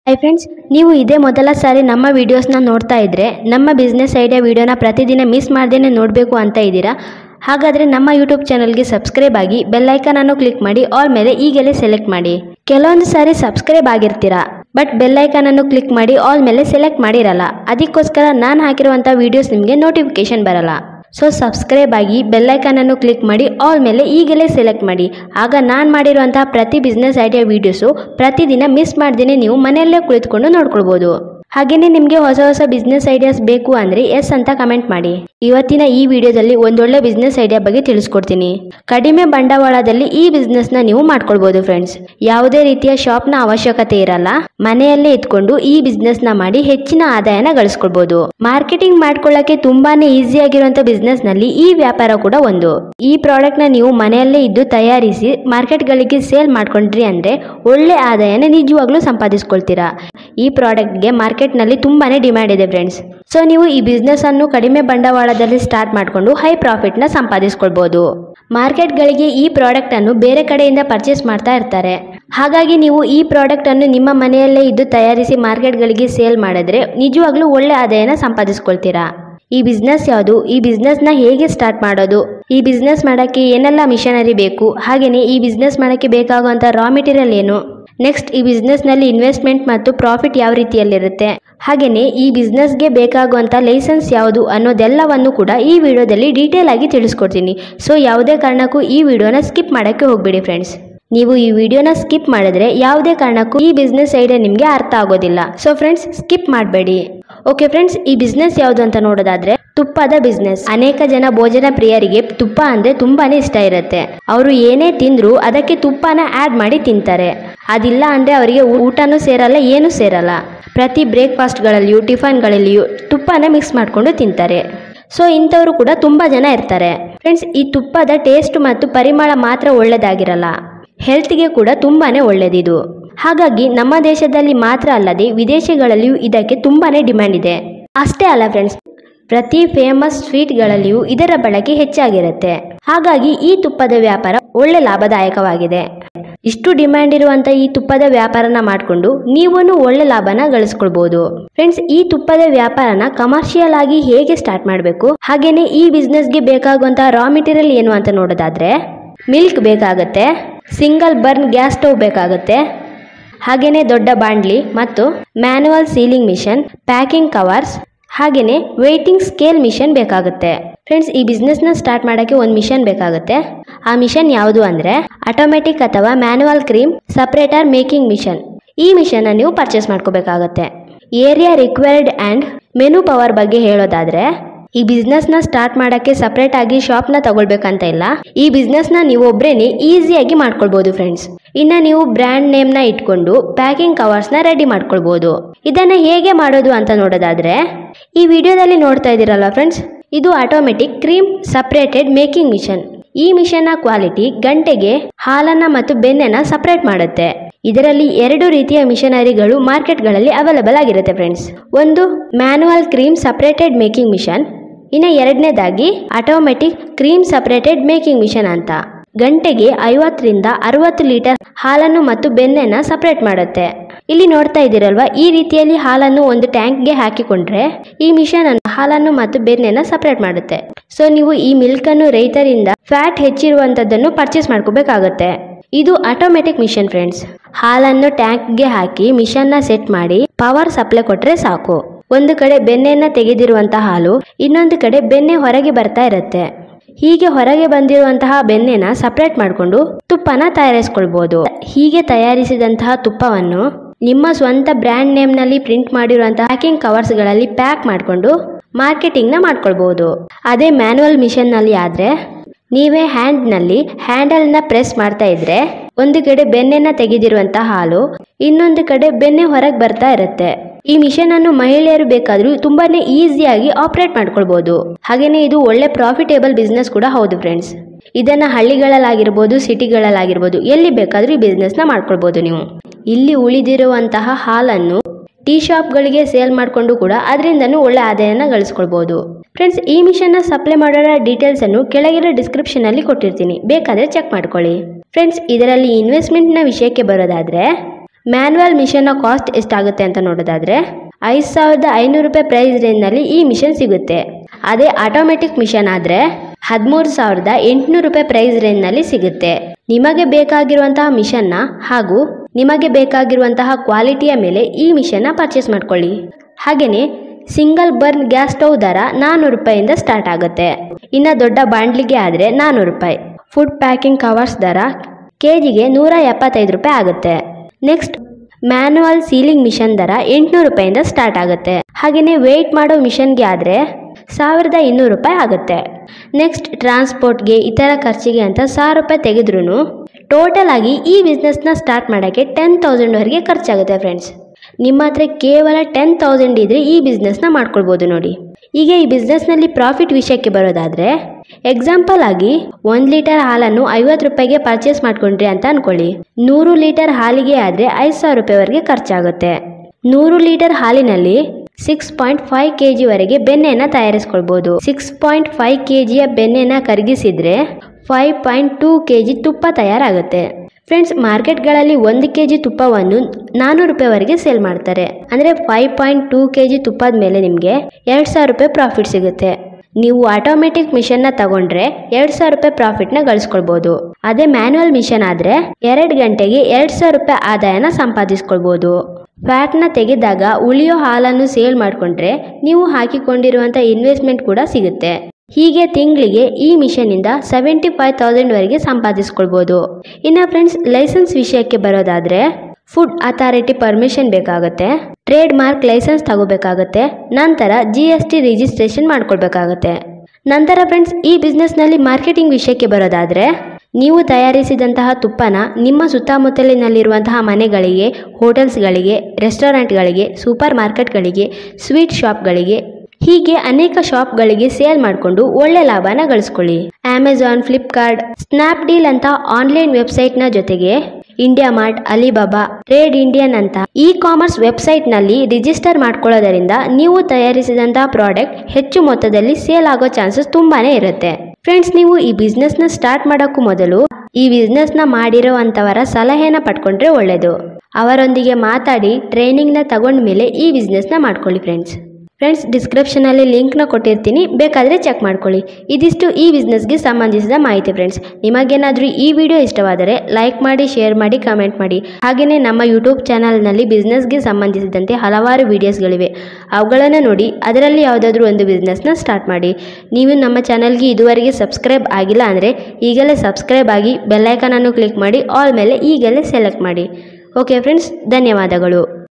hi friends ನೀವು ಇದೇ ಮೊದಲ ಸಾರಿ ನಮ್ಮ ವಿಡಿಯೋಸ್ನ ನೋಡ್ತಾ ಇದ್ರೆ ನಮ್ಮ ಬಿಸ್ನೆಸ್ ಐಡಿಯಾ ವಿಡಿಯೋನ ಪ್ರತಿದಿನ ಮಿಸ್ ಮಾಡ್ದೇನೆ ನೋಡಬೇಕು ಅಂತ ಇದ್ದೀರಾ ಹಾಗಾದರೆ ನಮ್ಮ ಯೂಟ್ಯೂಬ್ ಚಾನಲ್ಗೆ ಸಬ್ಸ್ಕ್ರೈಬ್ ಆಗಿ ಬೆಲ್ಲೈಕನನ್ನು ಕ್ಲಿಕ್ ಮಾಡಿ ಆಲ್ ಮೇಲೆ ಈಗಲೇ ಸೆಲೆಕ್ಟ್ ಮಾಡಿ ಕೆಲವೊಂದು ಸಾರಿ ಸಬ್ಸ್ಕ್ರೈಬ್ ಆಗಿರ್ತೀರಾ ಬಟ್ ಬೆಲ್ಲೈಕನನ್ನು ಕ್ಲಿಕ್ ಮಾಡಿ ಆಲ್ ಮೇಲೆ ಸೆಲೆಕ್ಟ್ ಮಾಡಿರಲ್ಲ ಅದಕ್ಕೋಸ್ಕರ ನಾನು ಹಾಕಿರುವಂಥ ವಿಡಿಯೋಸ್ ನಿಮಗೆ ನೋಟಿಫಿಕೇಶನ್ ಬರಲ್ಲ ಸೊ ಸಬ್ಸ್ಕ್ರೈಬ್ ಆಗಿ ಬೆಲ್ಲೈಕನನ್ನು ಕ್ಲಿಕ್ ಮಾಡಿ ಆಲ್ ಮೇಲೆ ಈಗಲೇ ಸೆಲೆಕ್ಟ್ ಮಾಡಿ ಆಗ ನಾನು ಮಾಡಿರುವಂತಹ ಪ್ರತಿ ಬಿಸ್ನೆಸ್ ಐಡಿಯಾ ವೀಡಿಯೋಸು ಪ್ರತಿದಿನ ಮಿಸ್ ಮಾಡ್ದೇನೆ ನೀವು ಮನೆಯಲ್ಲೇ ಕುಳಿತುಕೊಂಡು ನೋಡ್ಕೊಳ್ಬೋದು ಹಾಗೆಯೇ ನಿಮಗೆ ಹೊಸ ಹೊಸ ಬಿಸ್ನೆಸ್ ಐಡಿಯಾಸ್ ಬೇಕು ಅಂದರೆ ಎಸ್ ಅಂತ ಕಮೆಂಟ್ ಮಾಡಿ ಇವತ್ತಿನ ಈ ವಿಡಿಯೋದಲ್ಲಿ ಒಂದೊಳ್ಳೆ ಬಿಸ್ನೆಸ್ ಐಡಿಯಾ ಬಗ್ಗೆ ತಿಳಿಸ್ಕೊಡ್ತೀನಿ ಕಡಿಮೆ ಬಂಡವಾಳದಲ್ಲಿ ಈ ಬಿಸ್ನೆಸ್ನ ನೀವು ಮಾಡ್ಕೊಳ್ಬೋದು ಫ್ರೆಂಡ್ಸ್ ಯಾವುದೇ ರೀತಿಯ ಶಾಪ್ನ ಅವಶ್ಯಕತೆ ಇರಲ್ಲ ಮನೆಯಲ್ಲೇ ಇದ್ಕೊಂಡು ಈ ಬಿಸ್ನೆಸ್ನ ಮಾಡಿ ಹೆಚ್ಚಿನ ಆದಾಯನ ಗಳಿಸ್ಕೊಳ್ಬೋದು ಮಾರ್ಕೆಟಿಂಗ್ ಮಾಡ್ಕೊಳ್ಳಕ್ಕೆ ತುಂಬಾನೇ ಈಸಿ ಆಗಿರುವಂತ ಬಿಸ್ನೆಸ್ ನಲ್ಲಿ ಈ ವ್ಯಾಪಾರ ಕೂಡ ಒಂದು ಈ ಪ್ರಾಡಕ್ಟ್ ನ ನೀವು ಮನೆಯಲ್ಲೇ ಇದ್ದು ತಯಾರಿಸಿ ಮಾರ್ಕೆಟ್ಗಳಿಗೆ ಸೇಲ್ ಮಾಡ್ಕೊಂಡ್ರಿ ಅಂದ್ರೆ ಒಳ್ಳೆ ಆದಾಯನ ನಿಜವಾಗ್ಲೂ ಸಂಪಾದಿಸ್ಕೊಳ್ತೀರಾ ಈ ಪ್ರಾಡಕ್ಟ್ಗೆ ಮಾರ್ಕೆಟ್ನಲ್ಲಿ ತುಂಬಾನೇ ಡಿಮ್ಯಾಂಡ್ ಇದೆ ಫ್ರೆಂಡ್ಸ್ ಸೊ ನೀವು ಈ ಬಿಸ್ನೆಸ್ ಅನ್ನು ಕಡಿಮೆ ಬಂಡವಾಳದಲ್ಲಿ ಸ್ಟಾರ್ಟ್ ಮಾಡಿಕೊಂಡು ಹೈ ಪ್ರಾಫಿಟ್ನ ಸಂಪಾದಿಸ್ಕೊಳ್ಬೋದು ಮಾರ್ಕೆಟ್ಗಳಿಗೆ ಈ ಪ್ರಾಡಕ್ಟ್ ಅನ್ನು ಬೇರೆ ಕಡೆಯಿಂದ ಪರ್ಚೇಸ್ ಮಾಡ್ತಾ ಇರ್ತಾರೆ ಹಾಗಾಗಿ ನೀವು ಈ ಪ್ರಾಡಕ್ಟ್ ಅನ್ನು ನಿಮ್ಮ ಮನೆಯಲ್ಲೇ ಇದ್ದು ತಯಾರಿಸಿ ಮಾರ್ಕೆಟ್ಗಳಿಗೆ ಸೇಲ್ ಮಾಡಿದ್ರೆ ನಿಜವಾಗ್ಲೂ ಒಳ್ಳೆ ಆದಾಯನ ಸಂಪಾದಿಸ್ಕೊಳ್ತೀರಾ ಈ ಬಿಸ್ನೆಸ್ ಯಾವುದು ಈ ಬಿಸ್ನೆಸ್ನ ಹೇಗೆ ಸ್ಟಾರ್ಟ್ ಮಾಡೋದು ಈ ಬಿಸ್ನೆಸ್ ಮಾಡೋಕ್ಕೆ ಏನೆಲ್ಲ ಮಿಷನರಿ ಬೇಕು ಹಾಗೆಯೇ ಈ ಬಿಸ್ನೆಸ್ ಮಾಡೋಕ್ಕೆ ಬೇಕಾಗುವಂಥ ರಾ ಮೆಟೀರಿಯಲ್ ಏನು ನೆಕ್ಸ್ಟ್ ಈ ಬಿಸ್ನೆಸ್ನಲ್ಲಿ ಇನ್ವೆಸ್ಟ್ಮೆಂಟ್ ಮತ್ತು ಪ್ರಾಫಿಟ್ ಯಾವ ರೀತಿಯಲ್ಲಿರುತ್ತೆ ಹಾಗೆಯೇ ಈ ಬಿಸ್ನೆಸ್ಗೆ ಬೇಕಾಗುವಂಥ ಲೈಸೆನ್ಸ್ ಯಾವುದು ಅನ್ನೋದೆಲ್ಲವನ್ನು ಕೂಡ ಈ ವಿಡಿಯೋದಲ್ಲಿ ಡೀಟೇಲ್ ಆಗಿ ತಿಳಿಸ್ಕೊಡ್ತೀನಿ ಸೊ ಯಾವುದೇ ಕಾರಣಕ್ಕೂ ಈ ವಿಡಿಯೋನ ಸ್ಕಿಪ್ ಮಾಡೋಕ್ಕೆ ಹೋಗಬೇಡಿ ಫ್ರೆಂಡ್ಸ್ ನೀವು ಈ ವಿಡಿಯೋನ ಸ್ಕಿಪ್ ಮಾಡಿದ್ರೆ ಯಾವುದೇ ಕಾರಣಕ್ಕೂ ಈ ಬಿಸ್ನೆಸ್ ಐಡಿಯಾ ನಿಮಗೆ ಅರ್ಥ ಆಗೋದಿಲ್ಲ ಸೊ ಫ್ರೆಂಡ್ಸ್ ಸ್ಕಿಪ್ ಮಾಡಬೇಡಿ ಓಕೆ ಫ್ರೆಂಡ್ಸ್ ಈ ಬಿಸ್ನೆಸ್ ಯಾವುದು ಅಂತ ನೋಡೋದಾದ್ರೆ ತುಪ್ಪದ ಬಿಸ್ನೆಸ್ ಅನೇಕ ಜನ ಭೋಜನ ಪ್ರಿಯರಿಗೆ ತುಪ್ಪ ಅಂದ್ರೆ ತುಂಬಾನೇ ಇಷ್ಟ ಇರುತ್ತೆ ಅವರು ಏನೇ ತಿಂದ್ರು ಅದಕ್ಕೆ ತುಪ್ಪನ ಆಡ್ ಮಾಡಿ ತಿಂತಾರೆ ಅದಿಲ್ಲ ಅಂದ್ರೆ ಅವರಿಗೆ ಊಟನೂ ಸೇರಲ್ಲ ಏನೂ ಸೇರಲ್ಲ ಪ್ರತಿ ಬ್ರೇಕ್ಫಾಸ್ಟ್ಗಳಲ್ಲಿಯೂ ಟಿಫನ್ಗಳಲ್ಲಿಯೂ ತುಪ್ಪನ ಮಿಕ್ಸ್ ಮಾಡಿಕೊಂಡು ತಿಂತಾರೆ ಸೊ ಇಂಥವರು ಕೂಡ ತುಂಬ ಜನ ಇರ್ತಾರೆ ಫ್ರೆಂಡ್ಸ್ ಈ ತುಪ್ಪದ ಟೇಸ್ಟ್ ಮತ್ತು ಪರಿಮಳ ಮಾತ್ರ ಒಳ್ಳೆಯದಾಗಿರಲ್ಲ ಹೆಲ್ತ್ಗೆ ಕೂಡ ತುಂಬಾನೇ ಒಳ್ಳೆಯದಿದು ಹಾಗಾಗಿ ನಮ್ಮ ದೇಶದಲ್ಲಿ ಮಾತ್ರ ಅಲ್ಲದೆ ವಿದೇಶಗಳಲ್ಲಿಯೂ ಇದಕ್ಕೆ ತುಂಬಾನೇ ಡಿಮ್ಯಾಂಡ್ ಇದೆ ಅಷ್ಟೇ ಅಲ್ಲ ಫ್ರೆಂಡ್ಸ್ ಪ್ರತಿ ಫೇಮಸ್ ಸ್ವೀಟ್ಗಳಲ್ಲಿಯೂ ಇದರ ಬಳಕೆ ಹೆಚ್ಚಾಗಿರುತ್ತೆ ಹಾಗಾಗಿ ಈ ತುಪ್ಪದ ವ್ಯಾಪಾರ ಒಳ್ಳೆ ಲಾಭದಾಯಕವಾಗಿದೆ ಇಷ್ಟು ಡಿಮ್ಯಾಂಡ್ ಇರುವಂತ ಈ ತುಪ್ಪದ ವ್ಯಾಪಾರನ ಮಾಡಿಕೊಂಡು ನೀವೂ ಒಳ್ಳೆ ಲಾಭನ ಗಳಿಸ್ಕೊಳ್ಬಹುದು ಫ್ರೆಂಡ್ಸ್ ಈ ತುಪ್ಪದ ವ್ಯಾಪಾರನ ಕಮರ್ಷಿಯಲ್ ಆಗಿ ಹೇಗೆ ಸ್ಟಾರ್ಟ್ ಮಾಡಬೇಕು ಹಾಗೇನೆ ಈ ಬಿಸ್ನೆಸ್ಗೆ ಬೇಕಾಗುವಂತಹ ರಾ ಮೆಟೀರಿಯಲ್ ಏನು ಅಂತ ನೋಡೋದಾದ್ರೆ ಮಿಲ್ಕ್ ಬೇಕಾಗುತ್ತೆ ಸಿಂಗಲ್ ಬರ್ನ್ ಗ್ಯಾಸ್ ಸ್ಟವ್ ಬೇಕಾಗುತ್ತೆ ಹಾಗೆಯೇ ದೊಡ್ಡ ಬಾಂಡ್ಲಿ ಮತ್ತು manual sealing machine packing covers ಹಾಗೆಯೇ ವೇಟಿಂಗ್ ಸ್ಕೇಲ್ ಮಿಷನ್ ಬೇಕಾಗುತ್ತೆ ಫ್ರೆಂಡ್ಸ್ ಈ ಬಿಸ್ನೆಸ್ನ ಸ್ಟಾರ್ಟ್ ಮಾಡೋಕ್ಕೆ ಒಂದು ಮಿಷನ್ ಬೇಕಾಗುತ್ತೆ ಆ ಮಿಷನ್ ಯಾವುದು ಅಂದರೆ ಆಟೋಮೆಟಿಕ್ ಅಥವಾ manual cream separator making machine ಈ ಮಿಷನ್ನ ನೀವು ಪರ್ಚೇಸ್ ಮಾಡ್ಕೋಬೇಕಾಗತ್ತೆ area required and manpower ಬಗ್ಗೆ ಹೇಳೋದಾದ್ರೆ ಈ ಬಿಸ್ನೆಸ್ನ ಸ್ಟಾರ್ಟ್ ಮಾಡೋಕ್ಕೆ ಸಪ್ರೇಟ್ ಆಗಿ ಶಾಪ್ನ ತಗೊಳ್ಬೇಕಂತ ಇಲ್ಲ ಈ ಬಿಸ್ನೆಸ್ನ ನೀವು ಒಬ್ರೇನೆ ಈಸಿಯಾಗಿ ಮಾಡ್ಕೊಳ್ಬೋದು ಫ್ರೆಂಡ್ಸ್ ಇನ್ನು ನೀವು ಬ್ರ್ಯಾಂಡ್ ನೇಮ್ನ ಇಟ್ಕೊಂಡು ಪ್ಯಾಕಿಂಗ್ ಕವರ್ಸ್ನ ರೆಡಿ ಮಾಡ್ಕೊಳ್ಬೋದು ಇದನ್ನ ಹೇಗೆ ಮಾಡೋದು ಅಂತ ನೋಡೋದಾದ್ರೆ ಈ ವಿಡಿಯೋದಲ್ಲಿ ನೋಡ್ತಾ ಇದ್ದೀರಲ್ಲ ಫ್ರೆಂಡ್ಸ್ ಇದು automatic cream separated making machine ಈ ಮಿಷನ್ನ ಕ್ವಾಲಿಟಿ ಗಂಟೆಗೆ ಹಾಲನ್ನ ಮತ್ತು ಬೆಣ್ಣೆನ ಸಪ್ರೇಟ್ ಮಾಡುತ್ತೆ ಇದರಲ್ಲಿ ಎರಡು ರೀತಿಯ ಮಿಷನರಿಗಳು ಮಾರ್ಕೆಟ್ಗಳಲ್ಲಿ ಅವೈಲೇಬಲ್ ಆಗಿರುತ್ತೆ ಫ್ರೆಂಡ್ಸ್ ಒಂದು manual cream separated making machine ಇನ್ನು ಎರಡನೇದಾಗಿ automatic cream separated making machine ಅಂತ ಗಂಟೆಗೆ ಐವತ್ತರಿಂದ ಅರವತ್ತು ಲೀಟರ್ ಹಾಲನ್ನು ಮತ್ತು ಬೆಣ್ಣೆನ ಸಪ್ರೇಟ್ ಮಾಡುತ್ತೆ ಇಲ್ಲಿ ನೋಡ್ತಾ ಇದ್ದೀರಲ್ವಾ ಈ ರೀತಿಯಲ್ಲಿ ಹಾಲನ್ನು ಒಂದು ಟ್ಯಾಂಕ್ಗೆ ಹಾಕಿಕೊಂಡ್ರೆ ಈ ಮಿಷನ್ ಅನ್ನು ಹಾಲನ್ನು ಮತ್ತು ಬೆಣ್ಣೆನ ಸಪ್ರೇಟ್ ಮಾಡುತ್ತೆ ಸೊ ನೀವು ಈ ಮಿಲ್ಕ್ ಅನ್ನು ರೈತರಿಂದ ಫ್ಯಾಟ್ ಹೆಚ್ಚಿರುವಂತದ್ದನ್ನು ಪರ್ಚೇಸ್ ಮಾಡ್ಕೋಬೇಕಾಗತ್ತೆ ಇದು ಆಟೋಮೆಟಿಕ್ ಮಿಷನ್ ಫ್ರೆಂಡ್ಸ್ ಹಾಲನ್ನು ಟ್ಯಾಂಕ್ಗೆ ಹಾಕಿ ಮಿಷನ್ನ ಸೆಟ್ ಮಾಡಿ ಪವರ್ ಸಪ್ಲೈ ಕೊಟ್ರೆ ಸಾಕು ಒಂದು ಕಡೆ ಬೆಣ್ಣೆಯನ್ನ ತೆಗೆದಿರುವಂತಹ ಹಾಲು ಇನ್ನೊಂದು ಕಡೆ ಬೆಣ್ಣೆ ಹೊರಗೆ ಬರ್ತಾ ಇರುತ್ತೆ ಹೀಗೆ ಹೊರಗೆ ಬಂದಿರುವಂತಹ ಬೆಣ್ಣೆನ ಸಪ್ರೇಟ್ ಮಾಡಿಕೊಂಡು ತುಪ್ಪನ ತಯಾರಿಸ್ಕೊಳ್ಬಹುದು ಹೀಗೆ ತಯಾರಿಸಿದಂತಹ ತುಪ್ಪವನ್ನು ನಿಮ್ಮ ಸ್ವಂತ ಬ್ರ್ಯಾಂಡ್ ನೇಮ್ನಲ್ಲಿ ಪ್ರಿಂಟ್ ಮಾಡಿರುವಂತಹ ಪ್ಯಾಕಿಂಗ್ ಕವರ್ಸ್ಗಳಲ್ಲಿ ಪ್ಯಾಕ್ ಮಾಡಿಕೊಂಡು ಮಾರ್ಕೆಟಿಂಗ್ನ ಮಾಡ್ಕೊಳ್ಬಹುದು ಅದೇ ಮ್ಯಾನುವಲ್ ಮಿಷನ್ನಲ್ಲಿ ಆದರೆ ನೀವೇ ಹ್ಯಾಂಡ್ನಲ್ಲಿ ಹ್ಯಾಂಡಲ್ನ ಪ್ರೆಸ್ ಮಾಡ್ತಾ ಇದ್ರೆ ಒಂದು ಕಡೆ ಬೆಣ್ಣೆನ ತೆಗೆದಿರುವಂತಹ ಹಾಲು ಇನ್ನೊಂದು ಕಡೆ ಬೆಣ್ಣೆ ಹೊರಗೆ ಬರ್ತಾ ಇರುತ್ತೆ ಈ ಮಿಷನ್ ಅನ್ನು ಮಹಿಳೆಯರು ಬೇಕಾದರೂ ತುಂಬಾನೇ ಈಸಿಯಾಗಿ ಆಪರೇಟ್ ಮಾಡ್ಕೊಳ್ಬಹುದು ಹಾಗೇನೆ ಇದು ಒಳ್ಳೆ ಪ್ರಾಫಿಟೇಬಲ್ ಬಿಸ್ನೆಸ್ ಕೂಡ ಹೌದು ಫ್ರೆಂಡ್ಸ್ ಇದನ್ನ ಹಳ್ಳಿಗಳಲ್ಲಾಗಿರ್ಬೋದು ಸಿಟಿಗಳಲ್ಲಾಗಿರ್ಬೋದು ಎಲ್ಲಿ ಬೇಕಾದರೂ ಈ ಬಿಸ್ನೆಸ್ನ ಮಾಡ್ಕೊಳ್ಬಹುದು ನೀವು ಇಲ್ಲಿ ಉಳಿದಿರುವಂತಹ ಹಾಲನ್ನು ಟೀ ಶಾಪ್ಗಳಿಗೆ ಸೇಲ್ ಮಾಡಿಕೊಂಡು ಕೂಡ ಅದರಿಂದನೂ ಒಳ್ಳೆ ಆದಾಯನ ಗಳಿಸ್ಕೊಳ್ಬಹುದು ಫ್ರೆಂಡ್ಸ್ ಈ ಮಿಷನ್ನ ಸಪ್ಲೈ ಮಾಡೋರ ಡೀಟೇಲ್ಸ್ ಅನ್ನು ಕೆಳಗಿರೋ ಡಿಸ್ಕ್ರಿಪ್ಷನ್ ಅಲ್ಲಿ ಕೊಟ್ಟಿರ್ತೀನಿ ಬೇಕಾದ್ರೆ ಚೆಕ್ ಮಾಡ್ಕೊಳ್ಳಿ ಫ್ರೆಂಡ್ಸ್ ಇದರಲ್ಲಿ ಇನ್ವೆಸ್ಟ್ಮೆಂಟ್ನ ವಿಷಯಕ್ಕೆ ಬರೋದಾದ್ರೆ ಮ್ಯಾನ್ಯುವಲ್ ಮಿಷನ್ನ ಕಾಸ್ಟ್ ಎಷ್ಟಾಗುತ್ತೆ ಅಂತ ನೋಡೋದಾದ್ರೆ ಐದು ಸಾವಿರದ ಐನೂರು ರೂಪಾಯಿ ಪ್ರೈಸ್ ರೇಂಜ್ನಲ್ಲಿ ಈ ಮಿಷನ್ ಸಿಗುತ್ತೆ ಅದೇ ಆಟೋಮೆಟಿಕ್ ಮಿಷನ್ ಆದರೆ ಹದಿಮೂರು ಸಾವಿರದ ಎಂಟುನೂರು ರೂಪಾಯಿ ಪ್ರೈಸ್ ರೇಂಜ್ನಲ್ಲಿ ಸಿಗುತ್ತೆ ನಿಮಗೆ ಬೇಕಾಗಿರುವಂತಹ ಮಿಷನ್ನ ಹಾಗೂ ನಿಮಗೆ ಬೇಕಾಗಿರುವಂತಹ ಕ್ವಾಲಿಟಿಯ ಮೇಲೆ ಈ ಮಿಷನ್ನ ಪರ್ಚೇಸ್ ಮಾಡ್ಕೊಳ್ಳಿ ಹಾಗೆಯೇ ಸಿಂಗಲ್ ಬರ್ನ್ ಗ್ಯಾಸ್ ಸ್ಟವ್ ದರ ನಾನ್ನೂರು ರೂಪಾಯಿಂದ ಸ್ಟಾರ್ಟ್ ಆಗುತ್ತೆ ಇನ್ನು ದೊಡ್ಡ ಬಾಂಡ್ಲಿಗೆ ಆದರೆ ನಾನ್ನೂರು ರೂಪಾಯಿ ಫುಡ್ ಪ್ಯಾಕಿಂಗ್ ಕವರ್ಸ್ ದರ ಕೆ ಜಿಗೆ ನೂರ ಎಪ್ಪತ್ತೈದು ರೂಪಾಯಿ ಆಗುತ್ತೆ ನೆಕ್ಸ್ಟ್ ಮ್ಯಾನುವಲ್ ಸೀಲಿಂಗ್ ಮಿಷನ್ ದರ ಎಂಟುನೂರು ರೂಪಾಯಿಂದ ಸ್ಟಾರ್ಟ್ ಆಗುತ್ತೆ ಹಾಗೆಯೇ ವೆಯ್ಟ್ ಮಾಡೋ ಮಿಷನ್ಗೆ ಆದರೆ ಸಾವಿರದ ಇನ್ನೂರು ರೂಪಾಯಿ ಆಗುತ್ತೆ ನೆಕ್ಸ್ಟ್ ಟ್ರಾನ್ಸ್ಪೋರ್ಟ್ಗೆ ಇತರ ಖರ್ಚಿಗೆ ಅಂತ ಸಾವಿರ ರೂಪಾಯಿ ತೆಗೆದ್ರೂ ಟೋಟಲ್ ಆಗಿ ಈ ಬಿಸ್ನೆಸ್ನ ಸ್ಟಾರ್ಟ್ ಮಾಡೋಕ್ಕೆ ಟೆನ್ ತೌಸಂಡ್ವರೆಗೆ ಖರ್ಚಾಗುತ್ತೆ ಫ್ರೆಂಡ್ಸ್ ನಿಮ್ಮ ಹತ್ರ ಕೇವಲ ಟೆನ್ ತೌಸಂಡ್ ಇದ್ದರೆ ಈ ಬಿಸ್ನೆಸ್ನ ಮಾಡ್ಕೊಳ್ಬೋದು ನೋಡಿ ಈಗ ಈ ಬಿಸ್ನೆಸ್ನಲ್ಲಿ ಪ್ರಾಫಿಟ್ ವಿಷಯಕ್ಕೆ ಬರೋದಾದರೆ ಎಕ್ಸಾಂಪಲ್ ಆಗಿ ಒಂದು ಲೀಟರ್ ಹಾಲನ್ನು ಐವತ್ತು ರೂಪಾಯಿಗೆ ಪರ್ಚೇಸ್ ಮಾಡ್ಕೊಂಡ್ರಿ ಅಂತ ಅನ್ಕೊಳ್ಳಿ ನೂರು ಲೀಟರ್ ಹಾಲಿಗೆ ಆದರೆ ಐದು ಸಾವಿರ ರೂಪಾಯಿವರೆಗೆ ಖರ್ಚಾಗುತ್ತೆ ನೂರು ಲೀಟರ್ ಹಾಲಿನಲ್ಲಿ ಸಿಕ್ಸ್ ಪಾಯಿಂಟ್ ಫೈವ್ ಕೆ ಜಿವರೆಗೆ ಬೆಣ್ಣೆನ ತಯಾರಿಸ್ಕೊಳ್ಬೋದು ಸಿಕ್ಸ್ ಪಾಯಿಂಟ್ ಫೈವ್ ಕೆ ಜಿಯ ಬೆಣ್ಣೆನ ಕರಗಿಸಿದ್ರೆ five point two K G ತುಪ್ಪ ತಯಾರಾಗುತ್ತೆ ಫ್ರೆಂಡ್ಸ್ ಮಾರ್ಕೆಟ್ಗಳಲ್ಲಿ ಒಂದು ಕೆ ಜಿ ತುಪ್ಪವನ್ನು ನಾನ್ನೂರು ರೂಪಾಯಿವರೆಗೆ ಸೇಲ್ ಮಾಡ್ತಾರೆ ಅಂದರೆ five point two K G ತುಪ್ಪದ ಮೇಲೆ ನಿಮಗೆ ಎರಡು ಸಾವಿರ ರೂಪಾಯಿ ಪ್ರಾಫಿಟ್ ಸಿಗುತ್ತೆ ನೀವು ಆಟೋಮೆಟಿಕ್ ಮಿಷನ್ನ ತಗೊಂಡ್ರೆ ಎರಡು ಸಾವಿರ ರೂಪಾಯಿ ಪ್ರಾಫಿಟ್ನ ಗಳಿಸ್ಕೊಳ್ಬೋದು ಅದೇ ಮ್ಯಾನ್ಯುವಲ್ ಮಿಷನ್ ಆದರೆ ಎರಡು ಗಂಟೆಗೆ ಎರಡು ಸಾವಿರ ರೂಪಾಯಿ ಆದಾಯನ ಸಂಪಾದಿಸ್ಕೊಳ್ಬೋದು ಫ್ಯಾಟ್ನ ತೆಗೆದಾಗ ಉಳಿಯೋ ಹಾಲನ್ನು ಸೇಲ್ ಮಾಡಿಕೊಂಡ್ರೆ ನೀವು ಹಾಕಿಕೊಂಡಿರುವಂಥ ಇನ್ವೆಸ್ಟ್ಮೆಂಟ್ ಕೂಡ ಸಿಗುತ್ತೆ ಹೀಗೆ ತಿಂಗಳಿಗೆ ಈ ಮಿಷನಿಂದ ಸೆವೆಂಟಿ ಫೈವ್ ತೌಸಂಡ್ವರೆಗೆ ಸಂಪಾದಿಸ್ಕೊಳ್ಬೋದು ಇನ್ನು ಫ್ರೆಂಡ್ಸ್ ಲೈಸೆನ್ಸ್ ವಿಷಯಕ್ಕೆ ಬರೋದಾದರೆ ಫುಡ್ ಅಥಾರಿಟಿ ಪರ್ಮಿಷನ್ ಬೇಕಾಗುತ್ತೆ ಟ್ರೇಡ್ ಮಾರ್ಕ್ ಲೈಸೆನ್ಸ್ ತಗೋಬೇಕಾಗತ್ತೆ ನಂತರ ಜಿ ಎಸ್ ಟಿ ರಿಜಿಸ್ಟ್ರೇಷನ್ ಮಾಡ್ಕೊಳ್ಬೇಕಾಗತ್ತೆ ನಂತರ ಫ್ರೆಂಡ್ಸ್ ಈ ಬಿಸ್ನೆಸ್ನಲ್ಲಿ ಮಾರ್ಕೆಟಿಂಗ್ ವಿಷಯಕ್ಕೆ ಬರೋದಾದರೆ ನೀವು ತಯಾರಿಸಿದಂತಹ ತುಪ್ಪನ ನಿಮ್ಮ ಸುತ್ತಮುತ್ತಲಿನಲ್ಲಿರುವಂತಹ ಮನೆಗಳಿಗೆ ಹೋಟೆಲ್ಸ್ಗಳಿಗೆ ರೆಸ್ಟೋರೆಂಟ್ಗಳಿಗೆ ಸೂಪರ್ ಮಾರ್ಕೆಟ್ಗಳಿಗೆ ಸ್ವೀಟ್ ಶಾಪ್ಗಳಿಗೆ ಹೀಗೆ ಅನೇಕ ಶಾಪ್ಗಳಿಗೆ ಸೇಲ್ ಮಾಡಿಕೊಂಡು ಒಳ್ಳೆ ಲಾಭನ ಗಳಿಸ್ಕೊಳ್ಳಿ ಅಮೆಜಾನ್ ಫ್ಲಿಪ್ಕಾರ್ಟ್ ಸ್ನ್ಯಾಪ್ಡೀಲ್ ಅಂತ ಆನ್ಲೈನ್ ವೆಬ್ಸೈಟ್ನ ಜೊತೆಗೆ India Mart Alibaba trade Indian ಅಂತ ಇ ಕಾಮರ್ಸ್ ವೆಬ್ಸೈಟ್ನಲ್ಲಿ ರಿಜಿಸ್ಟರ್ ಮಾಡ್ಕೊಳ್ಳೋದರಿಂದ ನೀವು ತಯಾರಿಸಿದಂತಹ ಪ್ರಾಡಕ್ಟ್ ಹೆಚ್ಚು ಮೊತ್ತದಲ್ಲಿ ಸೇಲ್ ಆಗೋ ಚಾನ್ಸಸ್ ತುಂಬಾನೇ ಇರುತ್ತೆ ಫ್ರೆಂಡ್ಸ್ ನೀವು ಈ ಬಿಸ್ನೆಸ್ನ ಸ್ಟಾರ್ಟ್ ಮಾಡೋಕ್ಕೂ ಮೊದಲು ಈ ಬಿಸ್ನೆಸ್ನ ಮಾಡಿರೋ ಅಂಥವರ ಸಲಹೆನ ಪಡ್ಕೊಂಡ್ರೆ ಒಳ್ಳೆಯದು ಅವರೊಂದಿಗೆ ಮಾತಾಡಿ ಟ್ರೈನಿಂಗ್ನ ತಗೊಂಡ ಮೇಲೆ ಈ ಬಿಸ್ನೆಸ್ನ ಮಾಡ್ಕೊಳ್ಳಿ ಫ್ರೆಂಡ್ಸ್ ಫ್ರೆಂಡ್ಸ್ ಡಿಸ್ಕ್ರಿಪ್ಷನಲ್ಲಿ ಲಿಂಕ್ನ ಕೊಟ್ಟಿರ್ತೀನಿ ಬೇಕಾದರೆ ಚೆಕ್ ಮಾಡ್ಕೊಳ್ಳಿ ಇದಿಷ್ಟು ಈ ಬಿಸ್ನೆಸ್ಗೆ ಸಂಬಂಧಿಸಿದ ಮಾಹಿತಿ ಫ್ರೆಂಡ್ಸ್ ನಿಮಗೇನಾದರೂ ಈ ವಿಡಿಯೋ ಇಷ್ಟವಾದರೆ ಲೈಕ್ ಮಾಡಿ ಶೇರ್ ಮಾಡಿ ಕಮೆಂಟ್ ಮಾಡಿ ಹಾಗೆಯೇ ನಮ್ಮ ಯೂಟ್ಯೂಬ್ ಚಾನಲ್ನಲ್ಲಿ ಬಿಸ್ನೆಸ್ಗೆ ಸಂಬಂಧಿಸಿದಂತೆ ಹಲವಾರು ವೀಡಿಯೋಸ್ಗಳಿವೆ ಅವುಗಳನ್ನು ನೋಡಿ ಅದರಲ್ಲಿ ಯಾವುದಾದ್ರೂ ಒಂದು ಬಿಸ್ನೆಸ್ನ ಸ್ಟಾರ್ಟ್ ಮಾಡಿ ನೀವು ನಮ್ಮ ಚಾನಲ್ಗೆ ಇದುವರೆಗೆ ಸಬ್ಸ್ಕ್ರೈಬ್ ಆಗಿಲ್ಲ ಅಂದರೆ ಈಗಲೇ ಸಬ್ಸ್ಕ್ರೈಬ್ ಆಗಿ ಬೆಲ್ಲೈಕನನ್ನು ಕ್ಲಿಕ್ ಮಾಡಿ ಆಲ್ ಮೇಲೆ ಈಗಲೇ ಸೆಲೆಕ್ಟ್ ಮಾಡಿ ಓಕೆ ಫ್ರೆಂಡ್ಸ್ ಧನ್ಯವಾದಗಳು